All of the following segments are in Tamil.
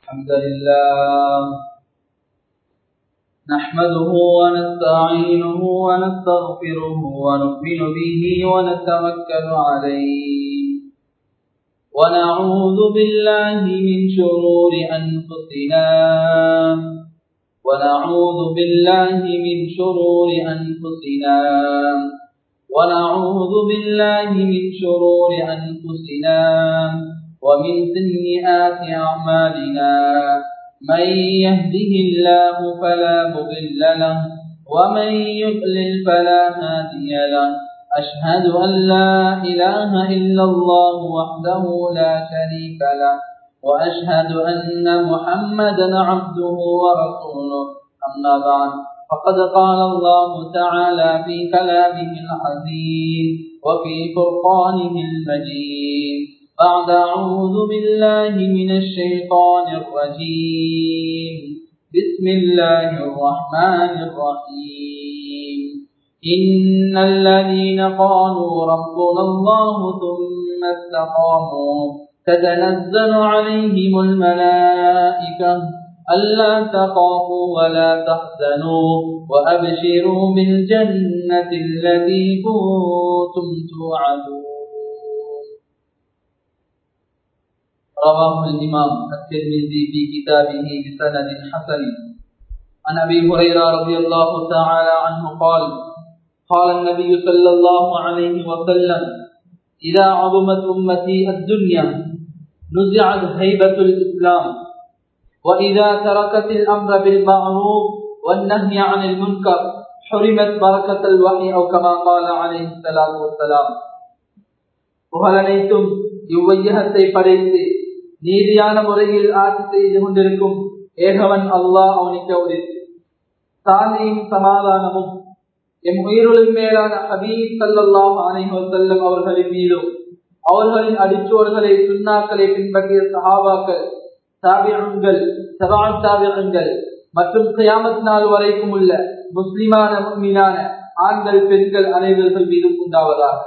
الحمد لله نحمده ونستعينه ونستغفره ونؤمن به ونتوكل عليه ونعوذ بالله من شرور أنفسنا ونعوذ بالله من شرور أنفسنا ونعوذ بالله من شرور أنفسنا ومن سيئات أعمالنا من يهده الله فلا مضل له ومن يضلل فلا هادي له أشهد أن لا إله إلا الله وحده لا شريك له وأشهد أن محمدا عبده ورسوله أما بعد فقد قال الله تعالى في كلامه العزيز وفي فرقانه المجيد بعد أعوذ بالله من الشيطان الرجيم بسم الله الرحمن الرحيم إن الذين قالوا ربنا الله ثم استقاموا تتنزل عليهم الملائكة ألا تخافوا ولا تحزنوا وأبشروا بالجنة التي كنتم توعدون رواه الإمام الترمذي في كتابه بسند حسن عن أبي هريرة رضي الله تعالى عنه قال قال النبي صلى الله عليه وسلم إذا عظمت أمتي الدنيا نزعت هيبة الإسلام وإذا تركت الأمر بالمعروف والنهي عن المنكر حرمت بركة الوحي أو كما قال عليه الصلاة والسلام புகழனைத்தும் இவ்வையகத்தை படைத்து நீதியான முறையில் ஆட்சி செய்து கொண்டிருக்கும் ஏகவன் அல்லாஹ் அவனுக்கு உரித்து சாந்தியும் சமாதானமும் எம் உயிருளின் மேலான ஹபீப் சல்லாஹ் அனைவர் செல்லும் அவர்களின் மீதும் அவர்களின் அடிச்சோடுகளை சுண்ணாக்களை பின்பற்றிய சஹாபாக்கள் தாபியங்கள் சபான் தாபியங்கள் மற்றும் கியாமத் நாள் வரைக்கும் உள்ள முஸ்லிமான மீனான ஆண்கள் பெண்கள் அனைவர்கள் மீதும் உண்டாவதாக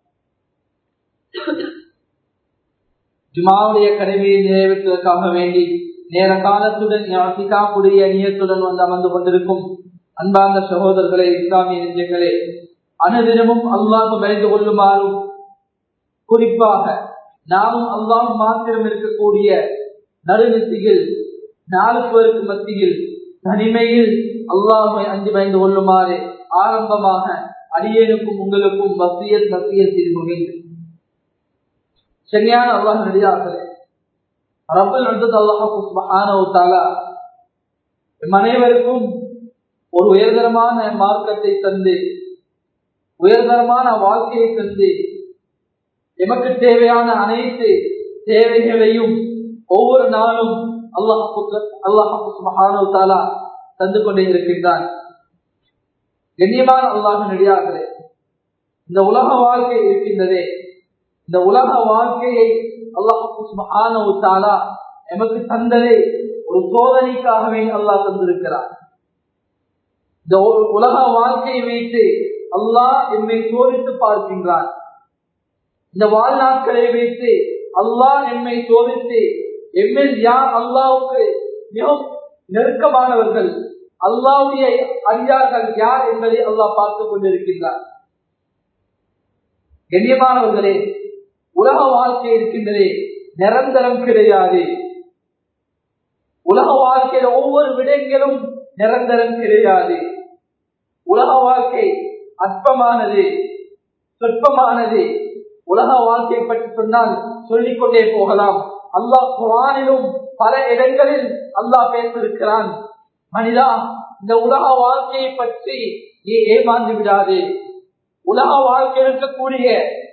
ஜுமாவுடைய கடமையை நிறைவேற்றுவதற்காக வேண்டி நேர காலத்துடன் யாசிக்காவுடைய நியத்துடன் வந்து அமர்ந்து கொண்டிருக்கும் அன்பார்ந்த சகோதரர்களே இஸ்லாமிய நெஞ்சங்களே அனுதினமும் அல்லாஹ் பயந்து கொள்ளுமாறும் குறிப்பாக நாமும் அல்லாஹ் மாத்திரம் இருக்கக்கூடிய நடுநிசையில் நாலு பேருக்கு மத்தியில் தனிமையில் அல்லாஹை அஞ்சு பயந்து கொள்ளுமாறு ஆரம்பமாக அடியேனுக்கும் உங்களுக்கும் வசியல் வசியல் செய்து கொள்கின்றேன் சரியான அல்லாஹ் நடிகார்களே ரப்பல் அடுத்தது அல்லாஹால அனைவருக்கும் ஒரு உயர்தரமான மார்க்கத்தை தந்து உயர்தரமான வாழ்க்கையை தந்து எமக்கு தேவையான அனைத்து தேவைகளையும் ஒவ்வொரு நாளும் அல்லாஹு அல்லாஹு தாலா தந்து கொண்டே இருக்கின்றான் கண்ணியமான அல்லாஹ் நடிகார்களே இந்த உலக வாழ்க்கை இருக்கின்றதே இந்த உலக வாழ்க்கையை அல்லாஹு தாலா எமக்கு தந்ததை ஒரு சோதனைக்காகவே அல்லாஹ் தந்திருக்கிறார் இந்த உலக வாழ்க்கையை வைத்து அல்லாஹ் எம்மை சோதித்து பார்க்கின்றான் இந்த வாழ்நாட்களை வைத்து அல்லாஹ் எம்மை சோதித்து எம்மில் யார் அல்லாவுக்கு மிகவும் நெருக்கமானவர்கள் அல்லாவுடைய அடியார்கள் யார் என்பதை அல்லாஹ் பார்த்து கொண்டிருக்கின்றார் கண்ணியமானவர்களே உலக வாழ்க்கை இருக்கின்றதே நிரந்தரம் கிடையாது உலக வாழ்க்கையில ஒவ்வொரு விடயங்களும் நிரந்தரம் கிடையாது உலக வாழ்க்கை அற்பமானது சொற்பமானது உலக வாழ்க்கையை பற்றி சொன்னால் சொல்லிக்கொண்டே போகலாம் அல்லாஹ் குரானிலும் பல இடங்களில் அல்லாஹ் பேசிருக்கிறான் மனிதா இந்த உலக வாழ்க்கையை பற்றி நீ ஏமாந்து விடாது உலக வாழ்க்கை இருக்கக்கூடிய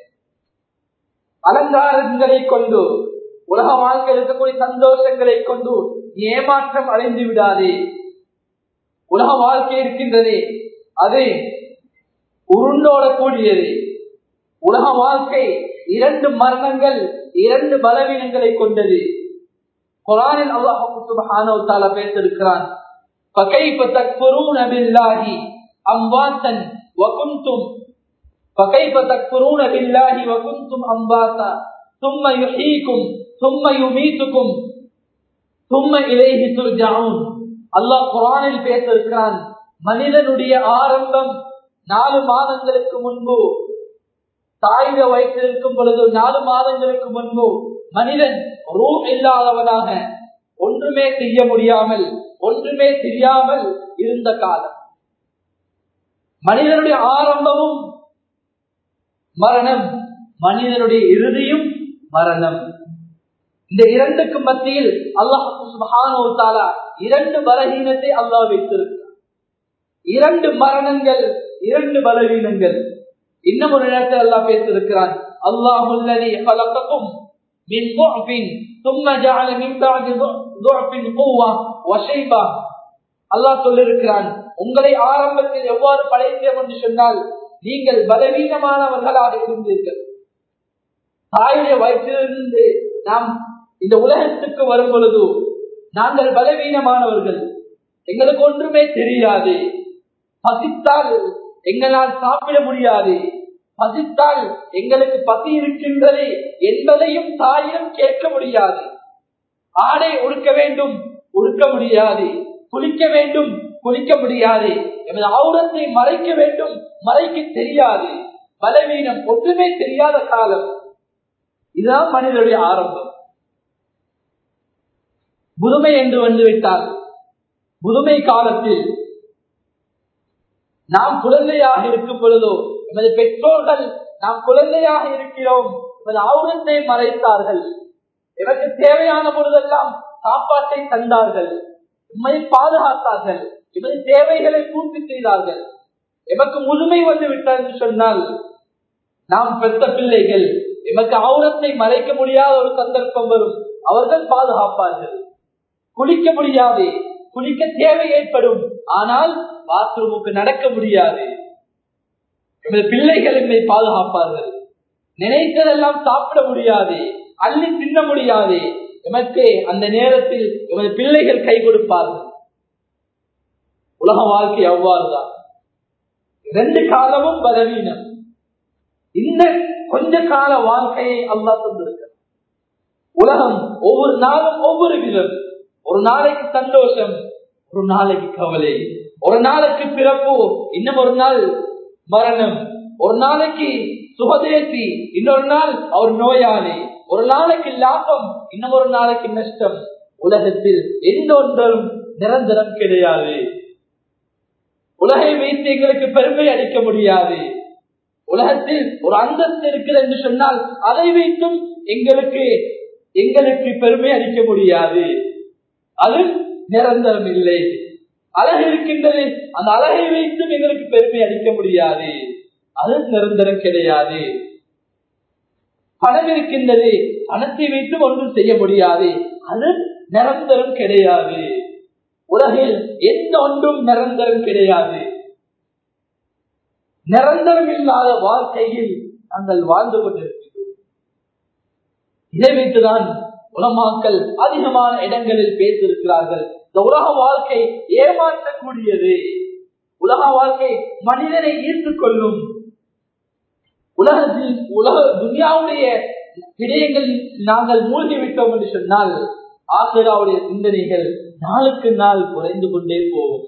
அலங்காரங்களை கொண்டு உலக வாழ்க்கை இருக்கக்கூடிய சந்தோஷங்களை கொண்டு ஏமாற்றம் அடைந்து விடாதே உலக வாழ்க்கை இருக்கின்றதே அது உருண்டோடக்கூடியது உலக வாழ்க்கை இரண்டு மரணங்கள் இரண்டு பலவீனங்களை கொண்டது குரானில் அல்லாஹால பேசிருக்கிறான் فكيف تكفرون بالله أمواتا وكنتم فكيف تكفرون بالله وكنتم أمواتا ثم يحييكم ثم يميتكم தும்ம இலேஹி துர்ஜாவும் அல்லாஹ் குரானில் பேச இருக்கிறான் மனிதனுடைய ஆரம்பம் நாலு மாதங்களுக்கு முன்பு தாயில வயிற்றிருக்கும் பொழுது நாலு மாதங்களுக்கு முன்பு மனிதன் ரூ இல்லாதவனாக ஒன்றுமே செய்ய முடியாமல் ஒன்றுமே தெரியாமல் இருந்த காலம் மனிதனுடைய ஆரம்பமும் மரணம் மனிதனுடைய இறுதியும் மரணம் இந்த இரண்டுக்கு மத்தியில் அல்லாஹால இரண்டு பலகீனத்தை அல்லாஹ் வைத்திருக்கிறார் இரண்டு மரணங்கள் இரண்டு பலவீனங்கள் இன்னும் ஒரு நேரத்தில் அல்லாஹ் பேசியிருக்கிறான் அல்லாஹுல்லதி பலக்கக்கும் من ضعف ثم جعل من بعد ضعف قوة وشيبة அல்லாஹ் சொல்லிருக்கிறான் உங்களை ஆரம்பத்தில் எவ்வாறு படைத்தோம் என்று சொன்னால் நீங்கள் பலவீனமானவர்களாக இருந்தீர்கள் தாயுடைய வயிற்றிலிருந்து நாம் இந்த உலகத்துக்கு வரும் பொழுது நாங்கள் பலவீனமானவர்கள் எங்களுக்கு ஒன்றுமே தெரியாது பசித்தால் எங்களால் சாப்பிட முடியாது பசித்தால் எங்களுக்கு பசி இருக்கின்றது என்பதையும் தாயிடம் கேட்க முடியாது ஆடை உடுக்க வேண்டும் உடுக்க முடியாது குளிக்க வேண்டும் குளிக்க முடியாது எமது ஆவுரத்தை மறைக்க வேண்டும் மறைக்க தெரியாது பலவீனம் ஒன்றுமே தெரியாத காலம் இதுதான் மனிதனுடைய ஆரம்பம் முதுமை என்று வந்துவிட்டால் முதுமை காலத்தில் நாம் குழந்தையாக இருக்கும் பொழுதோ எமது பெற்றோர்கள் நாம் குழந்தையாக இருக்கிறோம் எமது ஆவுரத்தை மறைத்தார்கள் எனக்கு தேவையான பொழுதெல்லாம் சாப்பாட்டை தந்தார்கள் உண்மை பாதுகாத்தார்கள் எமது தேவைகளை பூர்த்தி செய்தார்கள் எமக்கு முதுமை வந்து விட்டார் என்று சொன்னால் நாம் பெற்ற பிள்ளைகள் எமக்கு ஆவுரத்தை மறைக்க முடியாத ஒரு சந்தர்ப்பம் வரும் அவர்கள் பாதுகாப்பார்கள் குளிக்க முடியாது குளிக்க தேவை ஏற்படும் ஆனால் பாத்ரூமுக்கு நடக்க முடியாது எமது பிள்ளைகள் என்னை பாதுகாப்பார்கள் நினைத்ததெல்லாம் சாப்பிட முடியாது அள்ளி தின்ன முடியாது எமக்கு அந்த நேரத்தில் எமது பிள்ளைகள் கை கொடுப்பார்கள் உலக வாழ்க்கை அவ்வாறுதான் இரண்டு காலமும் பலவீனம் இந்த கொஞ்ச கால வாழ்க்கையை அல்லா தந்திருக்க உலகம் ஒவ்வொரு நாளும் ஒவ்வொரு விதம் ஒரு நாளைக்கு சந்தோஷம் ஒரு நாளைக்கு கவலை ஒரு நாளைக்கு பிறப்பு இன்னும் ஒரு நாள் மரணம் ஒரு நாளைக்கு சுகதேசி இன்னொரு நாள் அவர் நோயாளி ஒரு நாளைக்கு லாபம் இன்னும் ஒரு நாளைக்கு நஷ்டம் உலகத்தில் எந்த ஒன்றும் நிரந்தரம் கிடையாது உலகை வைத்து எங்களுக்கு பெருமை அளிக்க முடியாது உலகத்தில் ஒரு அந்தஸ்து இருக்கிறது என்று சொன்னால் அதை வைத்தும் எங்களுக்கு எங்களுக்கு பெருமை அளிக்க முடியாது அது நிரந்தரம் இல்லை அழகு இருக்கின்றது அந்த அழகை வைத்தும் எங்களுக்கு பெருமை அளிக்க முடியாது அது நிரந்தரம் கிடையாது பணம் இருக்கின்றது பணத்தை வைத்தும் ஒன்றும் செய்ய முடியாது அது நிரந்தரம் கிடையாது உலகில் எந்த ஒன்றும் நிரந்தரம் கிடையாது நிரந்தரம் இல்லாத வாழ்க்கையில் நாங்கள் வாழ்ந்து கொண்டிருக்கிறோம் இதை வைத்துதான் உலமாக்கள் அதிகமான இடங்களில் பேசியிருக்கிறார்கள் இந்த உலக வாழ்க்கை ஏமாற்றக்கூடியது உலக வாழ்க்கை மனிதனை ஈர்த்துக் கொள்ளும் உலகத்தில் உலக துனியாவுடைய விடயங்கள் நாங்கள் மூழ்கி விட்டோம் என்று சொன்னால் ஆசிராவுடைய சிந்தனைகள் நாளுக்கு நாள் குறைந்து கொண்டே போகும்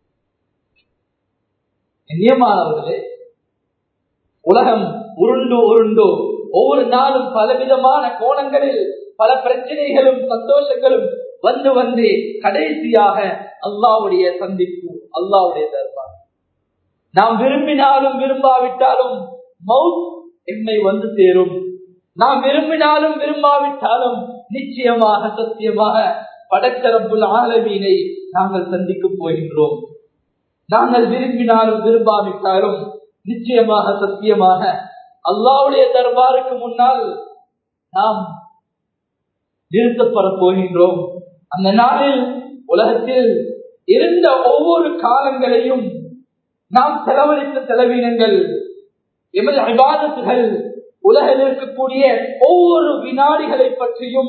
நியமானவர்களே உலகம் உருண்டு உருண்டு ஒவ்வொரு நாளும் பலவிதமான கோணங்களில் பல பிரச்சனைகளும் சந்தோஷங்களும் வந்து வந்து கடைசியாக அல்லாவுடைய சந்திப்பு அல்லாவுடைய தர்பார் நாம் விரும்பினாலும் விரும்பாவிட்டாலும் மவுத் எம்மை வந்து சேரும் நாம் விரும்பினாலும் விரும்பாவிட்டாலும் நிச்சயமாக சத்தியமாக படச்சரப்புல் ஆலமீனை நாங்கள் சந்திக்க போகின்றோம் நாங்கள் விரும்பினாலும் விரும்பாவிட்டாலும் நிச்சயமாக சத்தியமாக அல்லாவுடைய தர்பாருக்கு முன்னால் நாம் நிறுத்தப்பட போகின்றோம் அந்த நாளில் உலகத்தில் இருந்த ஒவ்வொரு காலங்களையும் நாம் செலவழித்த செலவினங்கள் எமது விவாதத்துகள் உலகில் இருக்கக்கூடிய ஒவ்வொரு வினாடிகளை பற்றியும்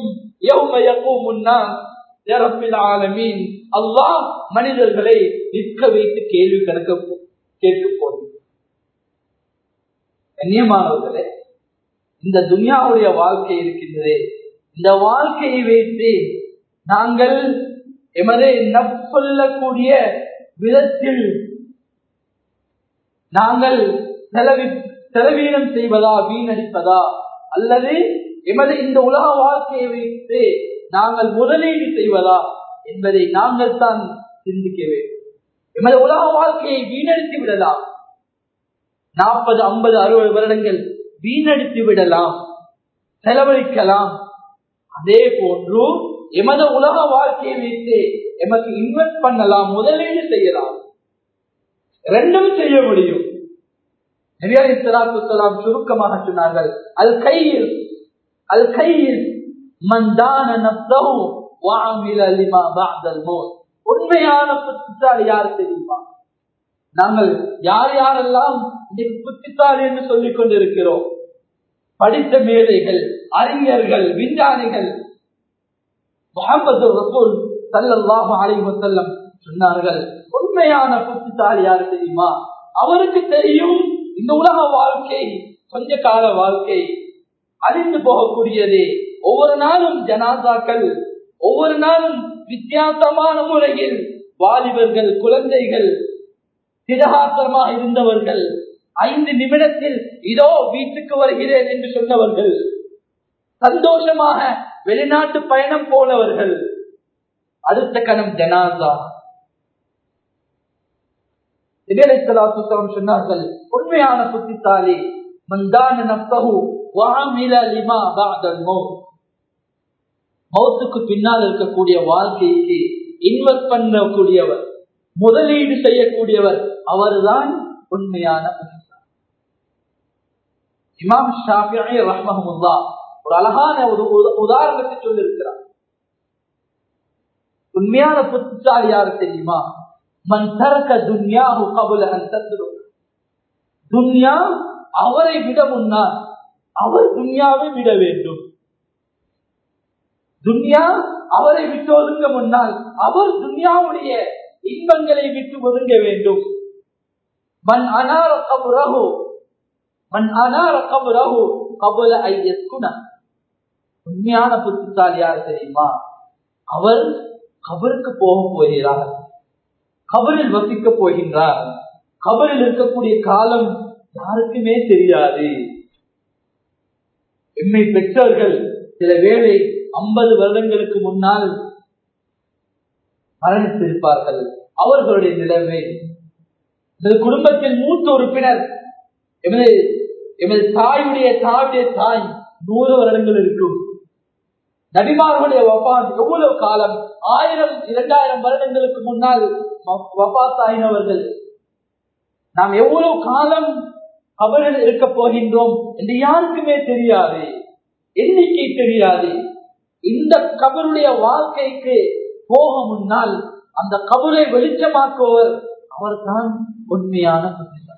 ஆலமீன் அல்லாஹ் மனிதர்களை நிற்க வைத்து கேள்வி கணக்க கேட்க போகும் கண்ணியமானவர்களே இந்த துனியாவுடைய வாழ்க்கை இருக்கின்றதே இந்த வாழ்க்கையை வைத்து நாங்கள் எமது சொல்லக்கூடிய விதத்தில் நாங்கள் செலவி செலவீனம் செய்வதா வீணடிப்பதா அல்லது எமது இந்த உலக வாழ்க்கையை வைத்து நாங்கள் முதலீடு செய்வதா என்பதை நாங்கள் தான் சிந்திக்க வேண்டும் எமது உலக வாழ்க்கையை வீணடித்து விடலாம் நாற்பது ஐம்பது அறுபது வருடங்கள் வீணடித்து விடலாம் செலவழிக்கலாம் அதே போன்று எமது உலக வாழ்க்கையை வைத்து எமக்கு இன்வெஸ்ட் பண்ணலாம் முதலீடு செய்யலாம் ரெண்டும் செய்ய முடியும் நபியாலிசலாம் சுருக்கமாக சொன்னார்கள் அல் கையில் அல் கையில் மந்தான நப்தஹு வஅமில லிமா பஅதல் மௌத் உண்மையான புத்திசாலி யார் தெரியுமா நாங்கள் யார் யாரெல்லாம் இன்னைக்கு புத்திசாலி என்று சொல்லிக் கொண்டிருக்கிறோம் படித்த மேதைகள் அறிஞர்கள் விஞ்ஞானிகள் முகமது ரசூல் சல்லல்லாஹு அலைஹி வஸல்லம் சொன்னார்கள் உண்மையான புத்திசாலி யார் தெரியுமா அவருக்கு தெரியும் இந்த உலக வாழ்க்கை கொஞ்ச கால வாழ்க்கை அழிந்து போகக்கூடியது ஒவ்வொரு நாளும் ஜனாதாக்கள் ஒவ்வொரு நாளும் வித்தியாசமான முறையில் வாலிபர்கள் குழந்தைகள் திடகாத்திரமாக இருந்தவர்கள் ஐந்து நிமிடத்தில் இதோ வீட்டுக்கு வருகிறேன் என்று சொன்னவர்கள் சந்தோஷமாக வெளிநாட்டு பயணம் போனவர்கள் அடுத்த கணம் ஜனாதா சொன்னார்கள் உண்மையான புத்திசாலி மந்தான நப்தகு வாமில லிமா பாதல் மௌத் மௌத்துக்கு பின்னால் இருக்கக்கூடிய வாழ்க்கைக்கு இன்வெஸ்ட் பண்ணக்கூடியவர் முதலீடு செய்யக்கூடியவர் அவர்தான் உண்மையான புத்திசாலி இமாம் ஷாஃபி ரஹ்மஹமுல்லா ஒரு அழகான ஒரு உதாரணத்தை சொல்லியிருக்கிறார் உண்மையான புத்திசாலி யாரு தெரியுமா மன் தரக்க துன்யாஹு கபுல அன் தத்ரு துன்யா அவரை விட முன்னால் அவர் துன்யாவை விட வேண்டும் துன்யா அவரை விட்டு ஒதுங்க முன்னால் அவர் துன்யாவுடைய இன்பங்களை விட்டு ஒதுங்க வேண்டும் மண் அனார கபுரகு மண் அனார கபுரகு கபுல ஐயஸ்குண உண்மையான புத்திசாலி யார் தெரியுமா அவர் கபருக்கு போக போகிறார் கபரில் வசிக்க போகின்றார் கபரில் இருக்கக்கூடிய காலம் யாருக்குமே தெரியாது எம்மை பெற்றோர்கள் சில வேளை ஐம்பது வருடங்களுக்கு முன்னால் மரணித்திருப்பார்கள் அவர்களுடைய நிலைமை எமது குடும்பத்தில் மூத்த உறுப்பினர் எமது எமது தாயுடைய தாயுடைய தாய் நூறு வருடங்கள் இருக்கும் நபிமார்களுடைய வபாத் எவ்வளவு காலம் ஆயிரம் இரண்டாயிரம் வருடங்களுக்கு முன்னால் வபாத் ஆயினவர்கள் நாம் எவ்வளவு காலம் கபரில் இருக்க போகின்றோம் என்று யாருக்குமே தெரியாது எண்ணிக்கை தெரியாது இந்த கபருடைய வாழ்க்கைக்கு போக முன்னால் அந்த கபரை வெளிச்சமாக்குவர் அவர் தான் உண்மையான புத்திசாலி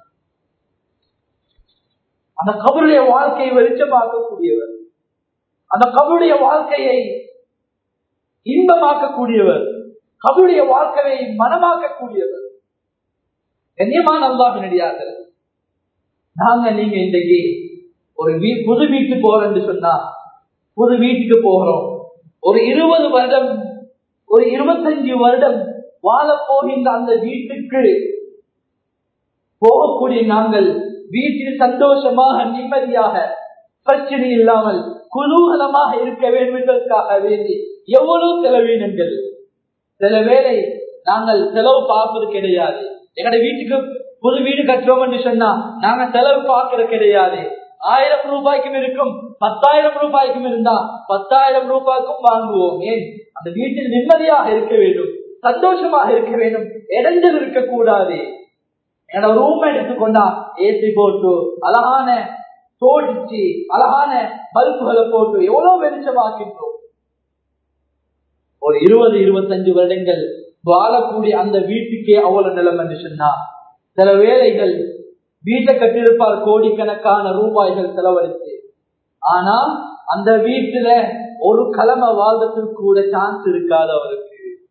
அந்த கபருடைய வாழ்க்கையை வெளிச்சமாக்கக்கூடியவர் அந்த கபருடைய வாழ்க்கையை இன்பமாக்கக்கூடியவர் கபருடைய வாழ்க்கையை மனமாக்கக்கூடியவர் கண்ணியமான அல்லாஹ் நடிகார்கள் நாங்க நீங்க இன்றைக்கு ஒரு வீ புது வீட்டு போறோம்னு சொன்னா புது வீட்டுக்கு போகிறோம் ஒரு இருபது வருடம் ஒரு இருபத்தஞ்சு வருடம் வாழ போகின்ற அந்த வீட்டுக்கு போகக்கூடிய நாங்கள் வீட்டில் சந்தோஷமாக நிம்மதியாக பிரச்சனை இல்லாமல் குதூகலமாக இருக்க வேண்டும் என்பதற்காக வேண்டி எவ்வளவு செலவீனங்கள் சில வேளை நாங்கள் செலவு பார்ப்பது கிடையாது எங்களுடைய வீட்டுக்கு புது வீடு கட்டுறோம் என்று சொன்னா நாங்க செலவு பார்க்கறது கிடையாது ஆயிரம் ரூபாய்க்கும் இருக்கும் பத்தாயிரம் ரூபாய்க்கும் இருந்தா பத்தாயிரம் ரூபாய்க்கும் வாங்குவோம் ஏன் அந்த வீட்டில் நிம்மதியாக இருக்க வேண்டும் சந்தோஷமாக இருக்க வேண்டும் இடைஞ்சல் இருக்கக்கூடாது என்னோட ரூம் எடுத்துக்கொண்டா ஏசி போட்டு அழகான தோடிச்சு அழகான பல்புகளை போட்டு எவ்வளவு வெளிச்சமாக்கின்றோம் ஒரு இருபது இருபத்தஞ்சு வருடங்கள் வாழக்கூடிய அந்த வீட்டுக்கே அவ்வளவு நிலம் என்று சொன்னா சில வேலைகள் வீட்டை கட்டியிருப்பார் கோடிக்கணக்கான ரூபாய்கள் செலவழித்து ஆனா அந்த வீட்டுல ஒரு கிழமை வாழ்றதுக்கு கூட சான்ஸ் இருக்காது அவருக்கு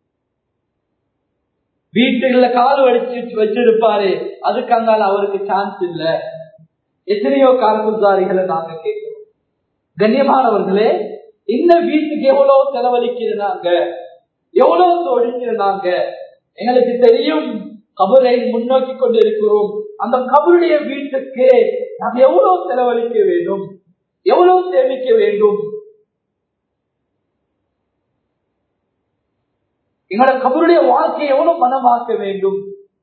வீட்டுல கால் வடிச்சு வச்சிருப்பாரு அதுக்கு அங்கால அவருக்கு சான்ஸ் இல்ல எத்தனையோ கார்குசாரிகளை நாங்க கேட்கிறோம் கண்ணியமானவர்களே இந்த வீட்டுக்கு எவ்வளவு செலவழிக்கிறாங்க எவ்வளவு தொழிஞ்சிருந்தாங்க எங்களுக்கு தெரியும் கபரை முன்னோக்கி கொண்டு இருக்கிறோம் அந்த கபருடைய வீட்டுக்கு நாம் எவ்வளவு செலவழிக்க வேண்டும் எவ்வளவு சேமிக்க வேண்டும் எங்களோட கபருடைய வாழ்க்கையை எவ்வளவு மனமாக்க வேண்டும்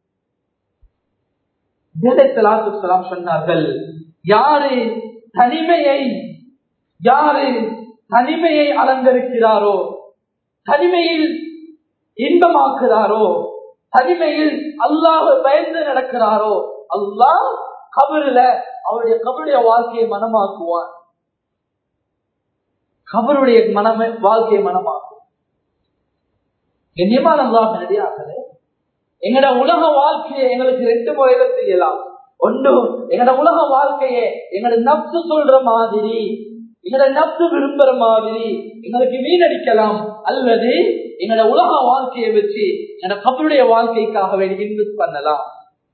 வேதத்தலாத்துலாம் சொன்னார்கள் யாரு தனிமையை யாரு தனிமையை அலங்கரிக்கிறாரோ தனிமையில் இன்பமாக்குறாரோ தனிமையில் அல்லாஹ் பயந்து நடக்கிறாரோ அல்லாஹ் கபருல அவருடைய கபருடைய வாழ்க்கையை மனமாக்குவான் கபருடைய மனமை வாழ்க்கையை மனமாக்கும் கண்ணியமான அல்லாஹ் நடிகார்களே எங்கட உலக வாழ்க்கையை எங்களுக்கு ரெண்டு முறையில செய்யலாம் ஒன்று எங்கட உலக வாழ்க்கையை எங்கட நப்சு சொல்ற மாதிரி எங்கட நப்சு விரும்புற மாதிரி எங்களுக்கு வீணடிக்கலாம் அல்லது எங்கட உலக வாழ்க்கையை வச்சு எங்கட கபருடைய வாழ்க்கைக்காக வேண்டி இன்வெஸ்ட் பண்ணலாம்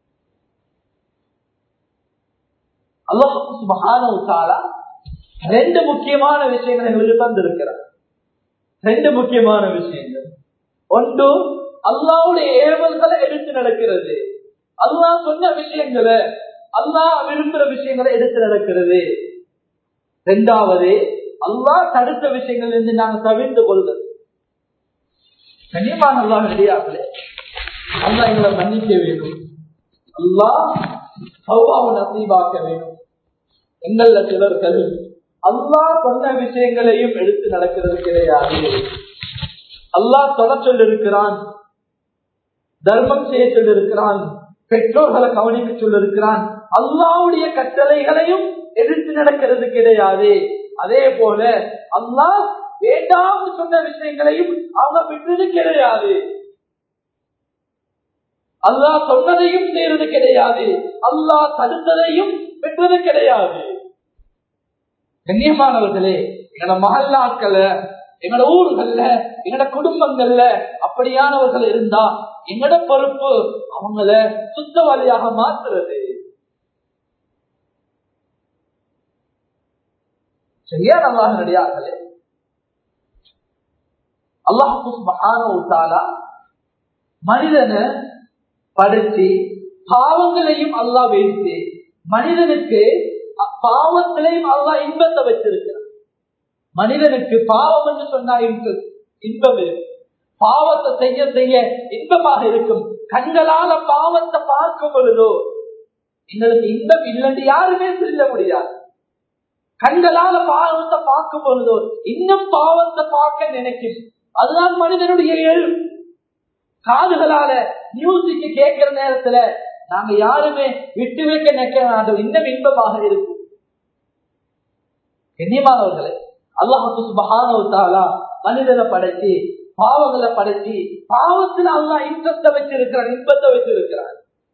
அல்லாஹ் சுபஹானஹு தஆலா ரெண்டு முக்கியமான விஷயங்கள் எங்களுக்கு தந்திருக்கிறார் ரெண்டு முக்கியமான விஷயங்கள் ஒன்று அல்லாவுடைய ஏவல்களை எடுத்து நடக்கிறது அல்லாஹ் சொன்ன விஷயங்களை அல்லாஹ் விரும்புற விஷயங்களை எடுத்து நடக்கிறது ரெண்டாவது அல்லாஹ் தடுத்த விஷயங்கள் இருந்து நாங்கள் தவிர்த்து கொள்வது கண்ணியமான அல்லாஹ் ரெடியாகலே அல்லாஹ் எங்களை மன்னிக்க வேண்டும் அல்லாஹ் சௌபாவை நசீபாக்க வேண்டும் எங்கள சிலர்கள் அல்லாஹ் சொன்ன விஷயங்களையும் எடுத்து நடக்கிறது கிடையாது அல்லாஹ் தொலை சொல்லிருக்கிறான் தர்மம் செய்ய சொல்லிருக்கிறான் பெற்றோர்களை கவனிக்க சொல்லிருக்கிறான் அல்லாவுடைய கட்டளைகளையும் எதிர்த்து நடக்கிறது கிடையாது அதே போல அல்லாஹ் வேண்டாம் சொன்ன விஷயங்களையும் அவங்க விட்டது கிடையாது அல்லாஹ் சொன்னதையும் செய்யறது கிடையாது அல்லாஹ் தடுத்ததையும் பெற்றது கிடையாது கண்ணியமானவர்களே எங்களோட மகல்லாக்கள எங்களோட ஊர்கள்ல எங்களோட குடும்பங்கள்ல அப்படியானவர்கள் இருந்தா எங்களோட பொறுப்பு அவங்கள சுத்தவாளியாக மாற்றுறது சரியா நல்லா நடிகார்களே அல்லாஹாலா மனிதனை படைச்சு பாவங்களையும் அல்லா வைத்து மனிதனுக்கு பாவங்களையும் அல்லா இன்பத்தை வச்சிருக்கிறார் மனிதனுக்கு பாவம் என்று சொன்னா இன்பம் இருக்கும் பாவத்தை செய்ய செய்ய இன்பமாக இருக்கும் கண்களால பாவத்தை பார்க்கும் பொழுதோ எங்களுக்கு இன்பம் இல்லைன்னு யாருமே சொல்ல முடியாது கண்களால பாவத்தை பார்க்கும் பொழுதோ இன்னும் பாவத்தை பார்க்க நினைக்கும் அதுதான் மனிதனுடைய இயல்பு காதுகளால மியூசிக் கேட்கிற நேரத்துல நாங்க யாருமே விட்டு வைக்க நினைக்க மாட்டோம் இன்னும் இன்பமாக இருக்கும் கண்ணியமானவர்களே அல்லாஹு சுபஹானவத்தாலா மனிதனை படைச்சு பாவங்களை படைச்சு பாவத்துல அல்லாஹ் இன்பத்தை வச்சிருக்கிறான் இன்பத்தை வச்சிருக்கிறான்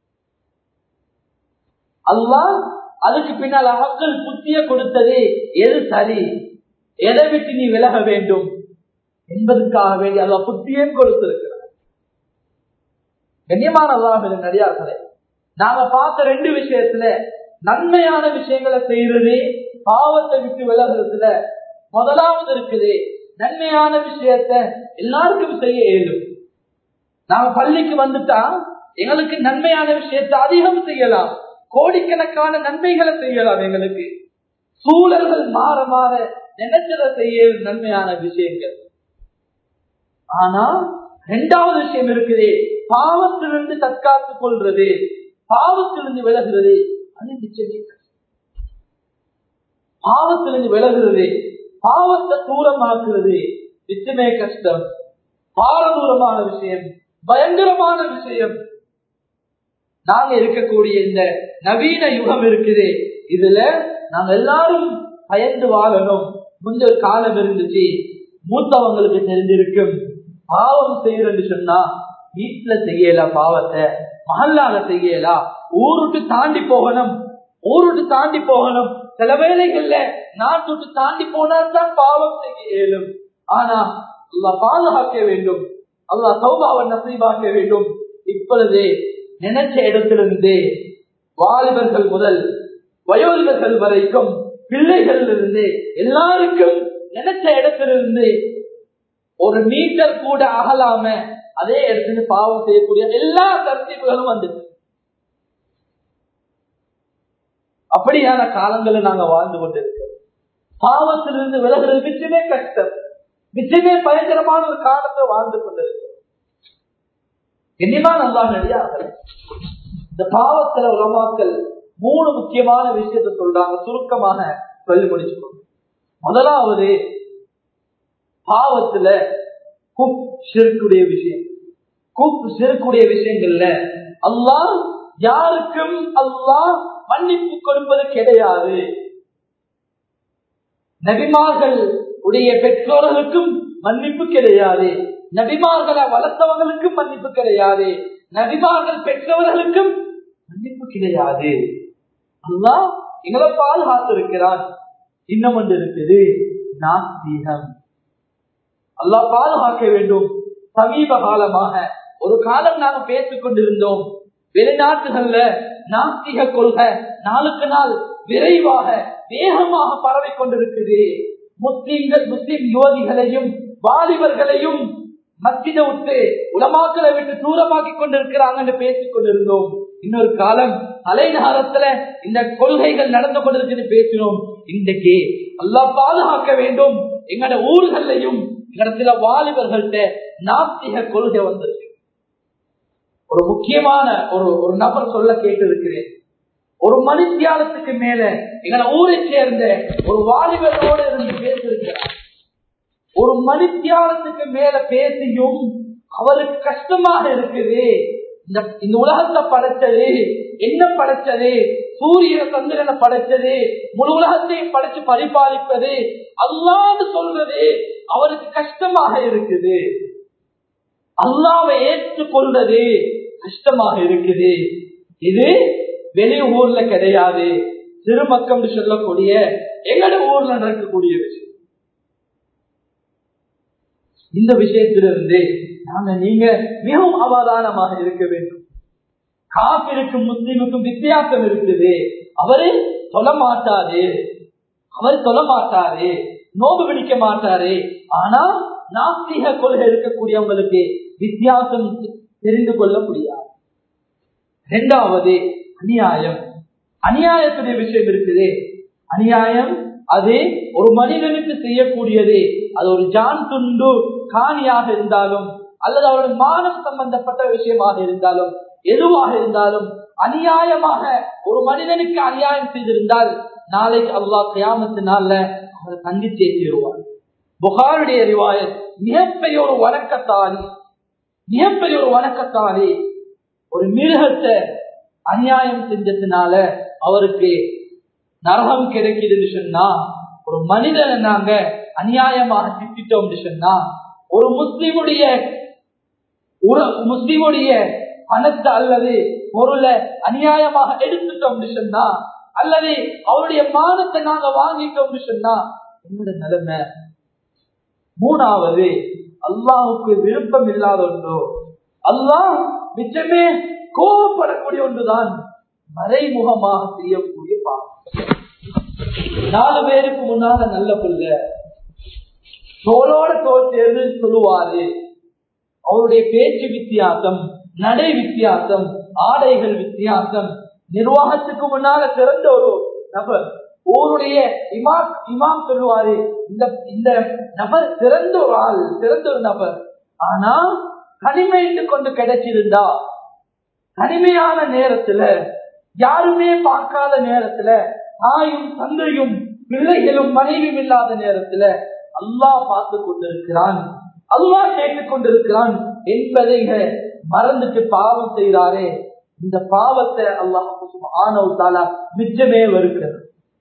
அல்லாஹ் அதுக்கு பின்னால் மக்கள் புத்திய கொடுத்தது எது சரி எதை விட்டு நீ விலக வேண்டும் என்பதற்காக வேண்டி அல்ல புத்தியும் கொடுத்திருக்கிறார் கண்ணியமான அல்லாஹ் நடிகார்களே நாங்க பார்த்த ரெண்டு விஷயத்துல நன்மையான விஷயங்களை செய்யறது பாவத்தை விட்டு விலகிறதுல முதலாவது இருக்குது நன்மையான விஷயத்த எல்லாருக்கும் செய்ய இயலும் நாம பள்ளிக்கு வந்துட்டா எங்களுக்கு நன்மையான விஷயத்தை அதிகம் செய்யலாம் கோடிக்கணக்கான நன்மைகளை செய்யலாம் எங்களுக்கு சூழல்கள் மாற மாற நினைச்சதை செய்ய நன்மையான விஷயங்கள் ஆனா ரெண்டாவது விஷயம் இருக்குது பாவத்திலிருந்து தற்காத்துக் கொள்றது பாவத்திலிருந்து விலகிறது அது நிச்சயமே பாவத்திலிருந்து விலகிறது பாவத்தை தூரமாக்குறது நிச்சயமே கஷ்டம் பாரதூரமான விஷயம் பயங்கரமான விஷயம் நாங்க இருக்கக்கூடிய இந்த நவீன யுகம் இருக்குது இதுல நாங்க எல்லாரும் பயந்து வாழணும் முந்தைய காலம் இருந்துச்சு மூத்தவங்களுக்கு தெரிஞ்சிருக்கும் பாவம் செய்யறன்னு சொன்னா வீட்டுல செய்யலாம் பாவத்தை மகல்லால செய்யலாம் ஊருட்டு தாண்டி போகணும் ஊருட்டு தாண்டி போகணும் சில வேலைகள்ல நாட்டுட்டு தாண்டி போனால்தான் பாவம் செய்ய இயலும் ஆனா அல்லா பாதுகாக்க வேண்டும் அல்லா சௌபாவை நசீபாக்க வேண்டும் இப்பொழுதே நினைச்ச இடத்திலிருந்து வாலிபர்கள் முதல் வயோதிகர்கள் வரைக்கும் பிள்ளைகள் இருந்து எல்லாருக்கும் நினைச்ச இடத்திலிருந்து ஒரு மீட்டர் கூட அகலாம அதே இடத்துல பாவம் செய்யக்கூடிய எல்லா தர்த்தீப்புகளும் வந்துச்சு அப்படியான காலங்களை நாங்க வாழ்ந்து கொண்டிருக்கிறோம் பாவத்திலிருந்து விலகிறது மிச்சமே கஷ்டம் மிச்சமே பயங்கரமான ஒரு காலத்தை வாழ்ந்து கொண்டிருக்கிறோம் என்னதான் நல்லா நடிகாக இந்த பாவத்துல உலமாக்கள் மூணு முக்கியமான விஷயத்த சொல்றாங்க சுருக்கமாக சொல்லி முடிச்சுக்கணும் முதலாவது பாவத்துல குப் சிறுக்குடைய விஷயம் குப் சிறுக்குடைய விஷயங்கள்ல அல்லாஹ் யாருக்கும் அல்லாஹ் மன்னிப்பு கொடுப்பது கிடையாது நபிமார்கள் உடைய பெற்றோர்களுக்கும் மன்னிப்பு கிடையாது நபிமார்களை வளர்த்தவங்களுக்கும் மன்னிப்பு கிடையாது நபிமார்கள் பெற்றவர்களுக்கும் மன்னிப்பு கிடையாது அல்லாஹ் எங்களை பாதுகாத்து இருக்கிறான் இன்னும் ஒன்று இருக்குது நாஸ்தீகம் அல்லாஹ் பாதுகாக்க வேண்டும் சமீப காலமாக ஒரு காலம் நாங்க பேசிக் கொண்டிருந்தோம் வெளிநாட்டுகள்ல நாஸ்திக கொள்கை நாளுக்கு நாள் விரைவாக வேகமாக பரவி கொண்டிருக்குது முஸ்லிம்கள் முஸ்லிம் யுவதிகளையும் வாலிபர்களையும் மத்திட விட்டு உலமாக்களை விட்டு தூரமாக்கி கொண்டிருக்கிறாங்கன்னு பேசிக் கொண்டிருந்தோம் இன்னொரு காலம் தலைநகரத்துல இந்த கொள்கைகள் நடந்து கொண்டிருக்குன்னு பேசினோம் இன்றைக்கு எல்லாம் பாதுகாக்க வேண்டும் எங்கட ஊர்களையும் எங்கட சில வாலிபர்கள்ட்ட நாஸ்திக கொள்கை வந்திருக்கு ஒரு முக்கியமான ஒரு ஒரு நபர் சொல்ல கேட்டு இருக்கிறேன் ஒரு மணித்தியாலத்துக்கு மேல எங்களை ஊரை சேர்ந்த ஒரு வாலிபரோடு இருந்து பேசியிருக்கிறார் ஒரு மணித்தியாலத்துக்கு மேல பேசியும் அவருக்கு கஷ்டமாக இருக்குது இந்த இந்த உலகத்தை படைச்சது என்ன படைச்சது சூரிய சந்திரனை படைச்சது முழு உலகத்தையும் படைச்சு பரிபாலிப்பது அல்லான்னு சொல்றது அவருக்கு கஷ்டமாக இருக்குது அல்லாவை ஏற்றுக்கொள்வது கஷ்டமாக இருக்குது இது வெளி ஊர்ல கிடையாது சிறுமக்கம் சொல்லக்கூடிய எங்கட ஊர்ல நடக்கக்கூடிய விஷயம் இந்த விஷயத்திலிருந்து நாங்க நீங்க மிகவும் அவதானமாக இருக்க வேண்டும் காப்பிற்கும் முஸ்லிமுக்கும் வித்தியாசம் இருக்குது அவரு சொல்ல மாட்டாரு அவர் சொல்ல மாட்டாரு நோம்பு பிடிக்க மாட்டாரு ஆனா நாஸ்திக கொள்கை இருக்கக்கூடியவங்களுக்கு வித்தியாசம் தெரிந்து கொள்ள முடியாது இரண்டாவது அநியாயம் அநியாயத்துடைய விஷயம் இருக்குது அநியாயம் அது ஒரு மனிதனுக்கு செய்யக்கூடியது அது ஒரு ஜான் துண்டு காணியாக இருந்தாலும் அல்லது அவருடைய மானம் சம்பந்தப்பட்ட விஷயமாக இருந்தாலும் எதுவாக இருந்தாலும் அநியாயமாக ஒரு மனிதனுக்கு அநியாயம் செய்திருந்தால் நாளைக்கு அல்லாஹ் கியாமத்து நாள்ல அவரை கண்டிச்சே தீருவார் புகாருடைய ரிவாயத் மிகப்பெரிய ஒரு வணக்கத்தாளி மிகப்பெரிய ஒரு வணக்கத்தாளி ஒரு மிருகத்தை அநியாயம் செஞ்சதுனால அவருக்கு நரகம் கிடைக்குதுன்னு சொன்னா ஒரு மனிதனை நாங்க அநியாயமாக திட்டோம் சொன்னா ஒரு முஸ்லிமுடைய முஸ்லிமுடைய பணத்தை அல்லது பொருளை அநியாயமாக எடுத்துட்டோம் சொன்னா அல்லது அவருடைய மானத்தை நாங்க வாங்கிட்டோம் சொன்னா என்னோட நிலைமை மூணாவது அல்லாவுக்கு விருப்பம் இல்லாத ஒன்றோ அல்லாஹ் மிச்சமே கோபப்படக்கூடிய ஒன்றுதான் மறைமுகமாக செய்யக்கூடிய பாவம் நாலு பேருக்கு முன்னால நல்ல புள்ள தோளோட தோல் சேர்ந்து சொல்லுவாரு அவருடைய பேச்சு வித்தியாசம் நடை வித்தியாசம் ஆடைகள் வித்தியாசம் நிர்வாகத்துக்கு முன்னால சிறந்த ஒரு நபர் ஊருடைய இமாம் இமாம் சொல்லுவாரு இந்த இந்த நபர் சிறந்த ஒரு ஆள் சிறந்த ஒரு நபர் ஆனா தனிமைத்து கொண்டு கிடைச்சிருந்தா தனிமையான நேரத்துல யாருமே பார்க்காத நேரத்துல தாயும் தந்தையும் பிள்ளைகளும் மனைவியும் இல்லாத நேரத்துல அல்லாஹ் பார்த்து கொண்டிருக்கிறான் அல்லாஹ் கேட்டுக் கொண்டிருக்கிறான் என்பதை மறந்துட்டு பாவம் செய்கிறாரே இந்த பாவத்தை அல்லாஹ் ஆனவுத்தாலா மிச்சமே வருகிறது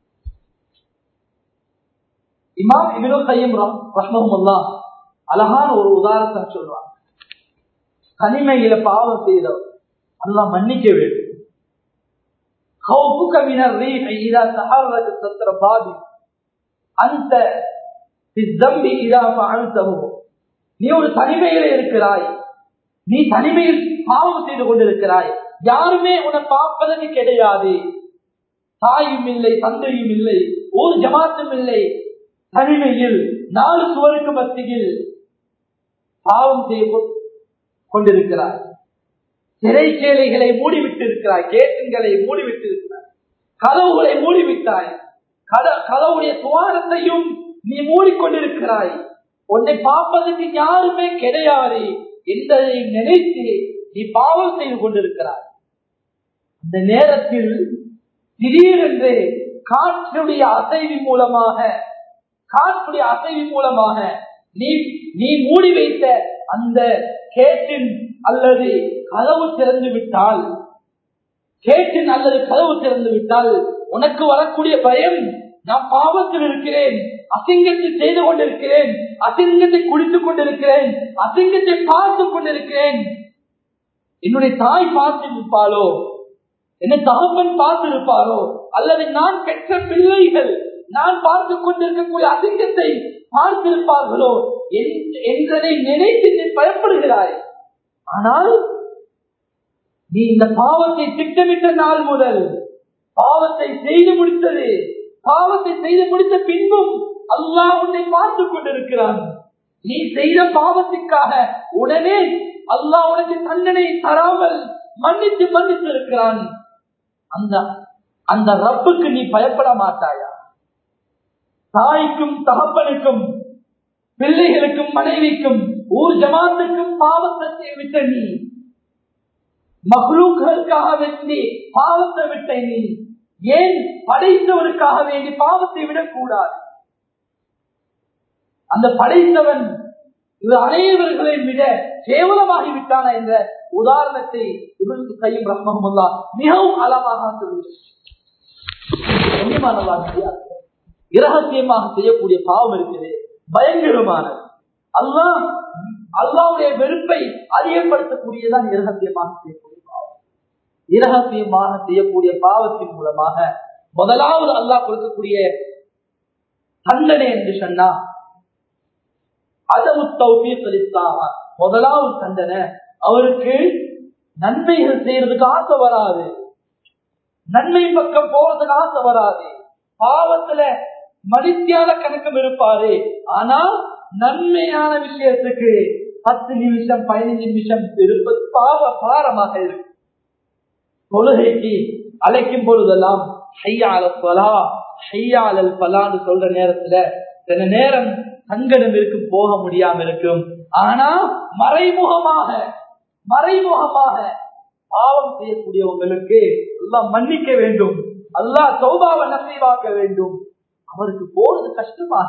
இமாம் இபினு கையம் ரஹ்மஹமுல்லா அழகான ஒரு உதாரணத்தை சொல்றாங்க தனிமையில பாவம் செய்தவர் அல்லாஹ் மன்னிக்க வேண்டும் خوفك من الريح إذا تحرك ستر بابي أنت في الذنب إذا فعلته நீ ஒரு தனிமையில இருக்கிறாய் நீ தனிமையில் பாவம் செய்து கொண்டிருக்கிறாய் யாருமே உன்னை பார்ப்பதற்கு கிடையாது தாயும் இல்லை தந்தையும் இல்லை ஒரு ஜமாத்தும் இல்லை தனிமையில் நாலு சுவருக்கு மத்தியில் பாவம் செய்ய கொ- கொண்டிருக்கிறாய் சிறைச்சேலைகளை மூடிவிட்டு இருக்கிறாய் கேட்டுங்களை மூடிவிட்டு இருக்கிறாய் கதவுகளை மூடிவிட்டாய் கத- கதவுடைய துவாரத்தையும் நீ மூடிக்கொண்டிருக்கிறாய் உன்னை பார்ப்பதற்கு யாருமே கிடையாது என்பதை நினைத்து நீ பாவம் செய்து கொண்டிருக்கிறாய் அந்த நேரத்தில் திடீரென்று காற்றுடைய அசைவு மூலமாக காற்றுடைய அசைவு மூலமாக நீ நீ மூடி வைத்த அந்த கேட்டின் அல்லது கதவு திறந்து விட்டால் கேட்டின் அல்லது கதவு திறந்து விட்டால் உனக்கு வரக்கூடிய பயம் நான் பாவத்தில் இருக்கிறேன் அசிங்கத்தை செய்து கொண்டிருக்கிறேன் அசிங்கத்தை குடித்துக் கொண்டிருக்கிறேன் அசிங்கத்தை பார்த்துக் கொண்டிருக்கிறேன் என்னுடைய தாய் பார்த்திருப்பாளோ என்ன தகப்பன் பார்த்திருப்பாரோ அல்லது நான் பெற்ற பிள்ளைகள் நான் பார்த்து கொண்டிருக்கக்கூடிய அசிங்கத்தை பார்த்திருப்பார்களோ என்- என்றதை நினைத்து நீ பயப்படுகிறாய் ஆனால் நீ இந்த பாவத்தை திட்டமிட்ட நாள் முதல் பாவத்தை செய்து முடித்தது பாவத்தை செய்து முடித்த பின்பும் அல்லாஹ் உன்னை பார்த்துக் கொண்டிருக்கிறான் நீ செய்த பாவத்திற்காக உடனே அல்லாஹ் உனக்கு தண்டனை தராமல் மன்னித்து மன்னித்து இருக்கிறான் அந்த அந்த ரப்புக்கு நீ பயப்பட மாட்டாயா தாய்க்கும் தகப்பனுக்கும் பிள்ளைகளுக்கும் மனைவிக்கும் ஊர் ஜமாத்துக்கும் பாவத்தை விட்ட நீ மகளுக்களுக்காக வேண்டி பாவத்தை விட்ட நீ ஏன் படைத்தவனுக்காக வேண்டி பாவத்தை விடக்கூடாது அந்த படைத்தவன் இது அனைவர்களை விட கேவலமாகி விட்டான என்ற உதாரணத்தை இவருக்கு கையும் ரஹ்மஹமுல்லா மிகவும் அழகாக சொல்லுகிறார் கண்ணியமானவர்களே, இரகசியமாக செய்யக்கூடிய பாவம் இருக்குது பயங்கரமானது அல்லாஹ் அல்லாவுடைய வெறுப்பை அதிகப்படுத்தக்கூடியதான் இரகசியமாக செய்யக்கூடிய பாவம் இரகசியமாக செய்யக்கூடிய பாவத்தின் மூலமாக முதலாவது அல்லாஹ் கொடுக்கக்கூடிய தண்டனை என்று சொன்னா அதவு தௌஃபீக்களித்தாக முதலாவது தண்டனை அவருக்கு நன்மைகள் செய்யறதுக்கு ஆசை வராது நன்மை பக்கம் போறதுக்கு ஆசை வராது பாவத்துல மனுஷியான கணக்கம் இருப்பாரு ஆனா நன்மையான விஷயத்துக்கு பத்து நிமிஷம் பதினஞ்சு நிமிஷம் இருப்பது பாவ பாரமாக இருக்கு தொழுகைக்கு அழைக்கும் பொழுதெல்லாம் ஹையால பலா ஹையாளல் பலான்னு சொல்ற நேரத்துல சில நேரம் சங்கடம் இருக்கும் போக முடியாம இருக்கும் ஆனா மறைமுகமாக மறைமுகமாக பாவம் செய்யக்கூடியவங்களுக்கு எல்லாம் மன்னிக்க வேண்டும் அல்லாஹ் சௌபாவை நசைவாக்க வேண்டும் அவருக்கு போறது கஷ்டமாக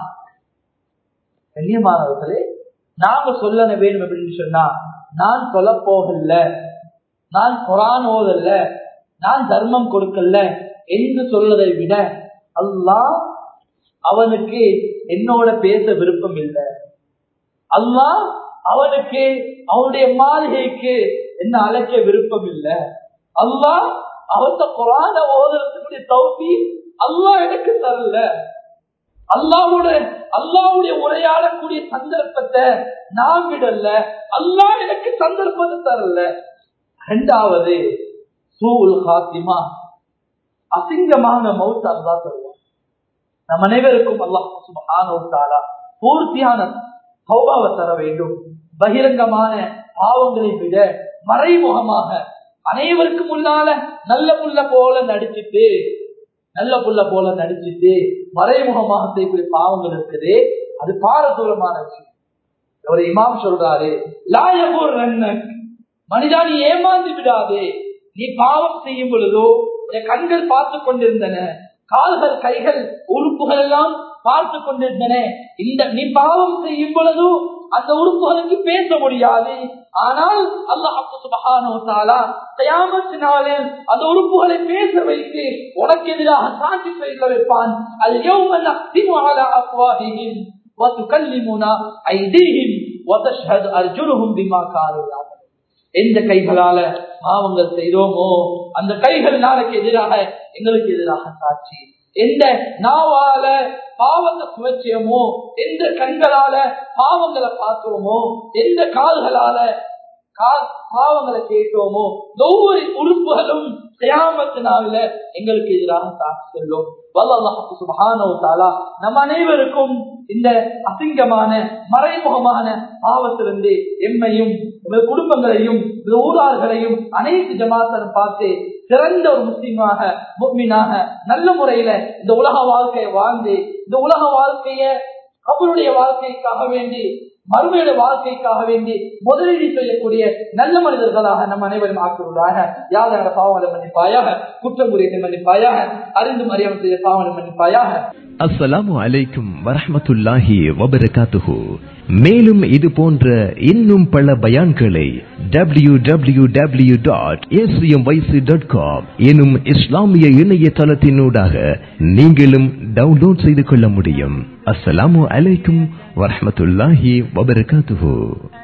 கண்ணியமானவர்களே நாம சொல்லன வேண்டும் அப்படின்னு சொன்னா நான் சொல்ல போகல நான் குரான் ஓதல்ல நான் தர்மம் கொடுக்கல என்று சொல்வதை விட அல்லாஹ் அவனுக்கு என்னோட பேச விருப்பம் இல்லை அல்லாஹ் அவனுக்கு அவனுடைய மாளிகைக்கு என்ன அழைக்க விருப்பம் இல்லை அல்லாஹ் அவத்த குரான ஓதுறதுக்குரிய தௌசி அல்லாஹ் எனக்கு தரல அல்லாவோட அல்லாவுடைய உரையாடக்கூடிய சந்தர்ப்பத்தை நான் விடல அல்லாஹ் எனக்கு சந்தர்ப்பத்தை தரல இரண்டாவது சூல் ஹாத்திமா அசிங்கமான மௌத் அல்லா தருவான் நம் அனைவருக்கும் அல்லாஹ் சுப்ஹானஹு தஆலா பூர்த்தியான தௌபாவை தர வேண்டும் பகிரங்கமான பாவங்களை விட மறைமுகமாக அனைவருக்கும் முன்னால நல்ல புள்ள போல நடிச்சிட்டு நல்ல புள்ள போல நடிச்சிட்டு மறைமுகமாக செய்யக்கூடிய பாவங்கள் இருக்குது அது பாரதூரமான விஷயம் ஒரு இமாம் சொல்றாரு லாயபூர் மனிதா நீ ஏமாந்து விடாதே நீ பாவம் செய்யும் பொழுதோ உன் கண்கள் பார்த்து கொண்டிருந்தன கால்கள் கைகள் உறுப்புகள் எல்லாம் பார்த்து கொண்டிருந்தன இந்த நீ பாவம் செய்யும் பொழுதோ அந்த உறுப்புகளுக்கு பேச முடியாது ஆனால் அல்லாஹ் தயாமத்து நாளில் அந்த உறுப்புகளை பேச வைத்து உனக்கு எதிராக சாட்சி பேச வைப்பான் அது وتكلمنا أيديهم وتشهد أرجلهم بما كانوا يعملون எந்த கைகளால பாவங்கள் செய்தோமோ அந்த கைகள் நாளைக்கு எதிராக எங்களுக்கு எதிராக சாட்சி எந்த நாவால பாவத்தை சுவச்சியமோ எந்த கண்களால பாவங்களை பார்த்தோமோ எந்த கால்களால பாவங்களை கேட்டோமோ ஒவ்வொரு உறுப்புகளும் கியாமத்து நாளில எங்களுக்கு எதிராக சாட்சி சொல்லும் வல்லல்லாஹு சுப்ஹானஹு வ தஆலா நம் அனைவருக்கும் இந்த அசிங்கமான மறைமுகமான பாவத்திலிருந்து எம்மையும் எமது குடும்பங்களையும் எமது ஊரார்களையும் அனைத்து ஜமாத்தரும் பார்த்து சிறந்த ஒரு முஸ்லீமாக முக்மீனாக நல்ல முறையில இந்த உலக வாழ்க்கையை வாழ்ந்து இந்த உலக வாழ்க்கைய அவருடைய வாழ்க்கைக்காக வேண்டி மறுமையோட வாழ்க்கைக்காக வேண்டி முதலீடு செய்யக்கூடிய நல்ல மனிதர்களாக நம் அனைவரும் ஆக்குவதாக யாதார பாவங்களை மன்னிப்பாயாக குற்றம் குறித்து மன்னிப்பாயாக அறிந்து மரியாதை செய்ய பாவங்களை மன்னிப்பாயாக அஸ்ஸலாமு அலைக்கும் வரஹ்மத்துல்லாஹி வபரகாத்துஹு மேலும் இது போன்ற இன்னும் பல பயான்களை W W W dot dot com எனும் இஸ்லாமிய இணையதளத்தினூடாக நீங்களும் டவுன்லோட் செய்து கொள்ள முடியும் அஸ்ஸலாமு அலைக்கும் வரஹ்மத்துல்லாஹி வபரகாத்துஹு